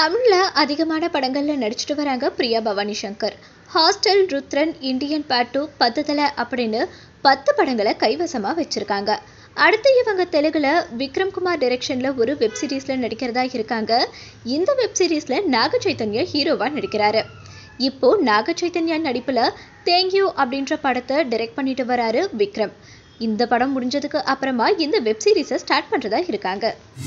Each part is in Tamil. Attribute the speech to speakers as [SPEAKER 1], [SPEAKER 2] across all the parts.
[SPEAKER 1] தமிழ்ல அதிகமான படங்கள்ல நடிச்சிட்டு வராங்க பிரியா பவானி சங்கர் ஹாஸ்டல் ருத்ரன் இந்தியன் பேட்டு பத்து தலை அப்படின்னு பத்து படங்களை கைவசமா வச்சிருக்காங்க அடுத்து இவங்க தெலுங்குல விக்ரம் குமார் டைரக்ஷன்ல ஒரு வெப் சீரிஸ்ல நடிக்கிறதா இருக்காங்க இந்த வெப் சீரிஸ்ல நாக சைத்தன்யா ஹீரோவா நடிக்கிறாரு இப்போ நாக சைத்தன்யா நடிப்புல தேங்க்யூ அப்படின்ற படத்தை டைரக்ட் பண்ணிட்டு வராரு விக்ரம் இந்த படம் முடிஞ்சதுக்கு அப்புறமா இந்த வெப் சீரிஸை ஸ்டார்ட் பண்றதா இருக்காங்க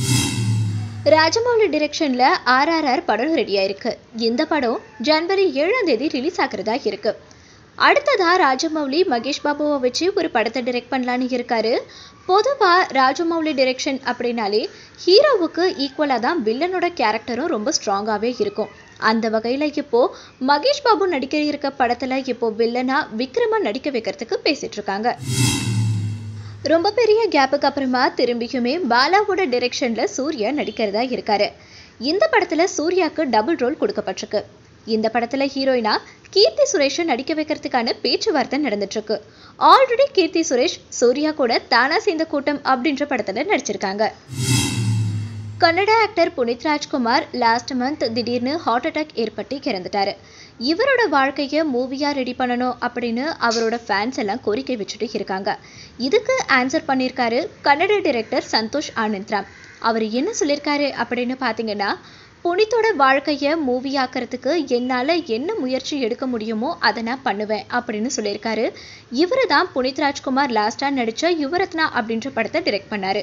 [SPEAKER 1] ராஜமௌலி டிரெக்ஷன்ல ஆர்ஆர்ஆர் படம் ரெடியா இருக்கு இந்த படம் ஜனவரி ஏழாம் தேதி ரிலீஸ் ஆகுறதா இருக்கு அடுத்ததா ராஜமௌலி மகேஷ் பாபுவை வச்சு ஒரு படத்தை டைரக்ட் பண்ணலான்னு இருக்காரு பொதுவா ராஜமௌலி டிரெக்ஷன் அப்படின்னாலே ஹீரோவுக்கு ஈக்குவலாக தான் வில்லனோட கேரக்டரும் ரொம்ப ஸ்ட்ராங்காகவே இருக்கும் அந்த வகையில் இப்போ மகேஷ் பாபு நடிக்க இருக்க படத்துல இப்போ வில்லனா விக்ரமா நடிக்க வைக்கிறதுக்கு பேசிட்டு இருக்காங்க ரொம்ப பெரிய கேப்புக்கு அப்புறமா திரும்பியுமே பாலாவோட டைரக்ஷன்ல சூர்யா நடிக்கிறதா இருக்காரு இந்த படத்துல சூர்யாக்கு டபுள் ரோல் கொடுக்கப்பட்டிருக்கு இந்த படத்துல ஹீரோயினா கீர்த்தி சுரேஷை நடிக்க வைக்கிறதுக்கான பேச்சுவார்த்தை நடந்துட்டு இருக்கு ஆல்ரெடி கீர்த்தி சுரேஷ் சூர்யா கூட தானா சேர்ந்த கூட்டம் அப்படின்ற படத்துல நடிச்சிருக்காங்க Kannada actor Puneeth Rajkumar last month திடீர்னு ஹார்ட் அட்டாக் ஏற்பட்டு இறந்துட்டாரு இவரோட வாழ்க்கையை மூவியா ரெடி பண்ணணும் அப்படின்னு அவரோட ஃபேன்ஸ் எல்லாம் கோரிக்கை வச்சுட்டு இருக்காங்க இதுக்கு ஆன்சர் பண்ணியிருக்காரு கன்னட டைரக்டர் சந்தோஷ் ஆனந்த்ராம் அவர் என்ன சொல்லியிருக்காரு அப்படின்னு பார்த்தீங்கன்னா புனித்தோட வாழ்க்கையை மூவி ஆக்கிறதுக்கு என்னால் என்ன முயற்சி எடுக்க முடியுமோ அதை நான் பண்ணுவேன் அப்படின்னு சொல்லியிருக்காரு இவரு தான் புனித் ராஜ்குமார் லாஸ்டாக நடித்த யுவரத்னா அப்படின்ற படத்தை டைரக்ட் பண்ணாரு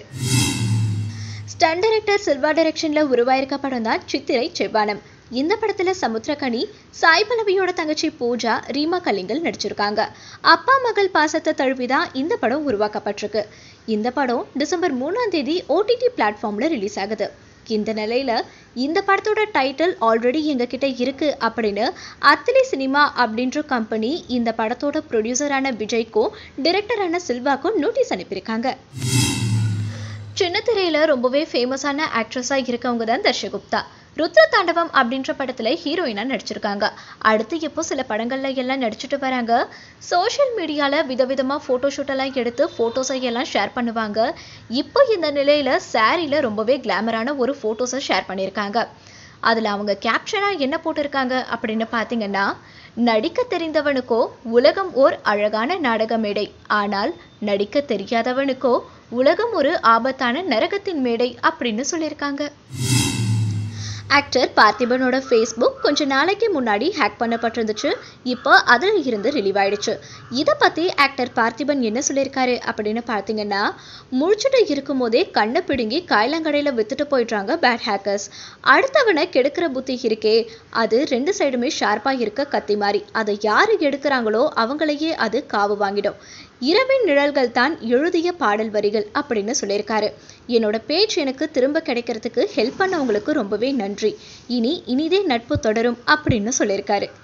[SPEAKER 1] ஸ்டன் டைரக்டர் சில்வா டைரக்ஷன்ல உருவாயிருக்க படம் தான் சித்திரை செவ்வானம் இந்த படத்துல சமுத்திரகனி சாய் பல்லவியோட தங்கச்சி பூஜா ரீமா கலிங்கல் நடிச்சிருக்காங்க அப்பா மகள் பாசத்தை தழுவி தான் இந்த படம் உருவாக்கப்பட்டிருக்கு இந்த படம் டிசம்பர் மூணாம் தேதி ஓடிடி பிளாட்ஃபார்ம்ல ரிலீஸ் ஆகுது இந்த நிலையில இந்த படத்தோட டைட்டில் ஆல்ரெடி எங்ககிட்ட இருக்கு அப்படின்னு அத்திலி சினிமா அப்படின்ற கம்பெனி இந்த படத்தோட ப்ரொடியூசரான விஜய்க்கும் டிரெக்டரான சில்வாக்கும் நோட்டீஸ் அனுப்பியிருக்காங்க சின்ன திரையில ரொம்பவே ஃபேமஸான ஆக்ட்ரஸா இருக்கவங்க தான் தர்ஷகுப்தா ருத்ர தாண்டவம் அப்படின்ற படத்துல ஹீரோயினா நடிச்சிருக்காங்க அடுத்து இப்போ சில படங்கள்ல எல்லாம் நடிச்சுட்டு வராங்க சோஷியல் மீடியால விதவிதமா போட்டோ ஷூட் எல்லாம் எடுத்து போட்டோஸை எல்லாம் ஷேர் பண்ணுவாங்க இப்போ இந்த நிலையில சாரியில ரொம்பவே கிளாமரான ஒரு போட்டோஸை ஷேர் பண்ணியிருக்காங்க அதுல அவங்க கேப்ஷனா என்ன போட்டிருக்காங்க அப்படின்னு பாத்தீங்கன்னா நடிக்க தெரிந்தவனுக்கோ உலகம் ஓர் அழகான நாடக மேடை ஆனால் நடிக்க தெரியாதவனுக்கோ உலகம் ஒரு ஆபத்தான நரகத்தின் மேடை அப்படின்னு சொல்லியிருக்காங்க ஆக்டர் பார்த்திபனோட ஃபேஸ்புக் கொஞ்ச நாளைக்கு முன்னாடி ஹேக் பண்ணப்பட்டிருந்துச்சு இப்போ அதில் இருந்து ரிலீவ் ஆயிடுச்சு இதை பற்றி ஆக்டர் பார்த்திபன் என்ன சொல்லியிருக்காரு அப்படின்னு பார்த்தீங்கன்னா முழிச்சுட்டு இருக்கும் போதே கண்ணை பிடுங்கி காயலங்கடையில் வித்துட்டு போயிடுறாங்க பேட் ஹேக்கர்ஸ் அடுத்தவனை கெடுக்கிற புத்தி இருக்கே அது ரெண்டு சைடுமே ஷார்ப்பாக இருக்க கத்தி மாதிரி அதை யார் எடுக்கிறாங்களோ அவங்களையே அது காவு வாங்கிடும் இரவின் நிழல்கள் தான் எழுதிய பாடல் வரிகள் அப்படின்னு சொல்லியிருக்காரு என்னோட பேஜ் எனக்கு திரும்ப கிடைக்கிறதுக்கு ஹெல்ப் பண்ணவங்களுக்கு ரொம்பவே நன்றி இனி இனிதே நட்பு தொடரும் அப்படின்னு சொல்லியிருக்காரு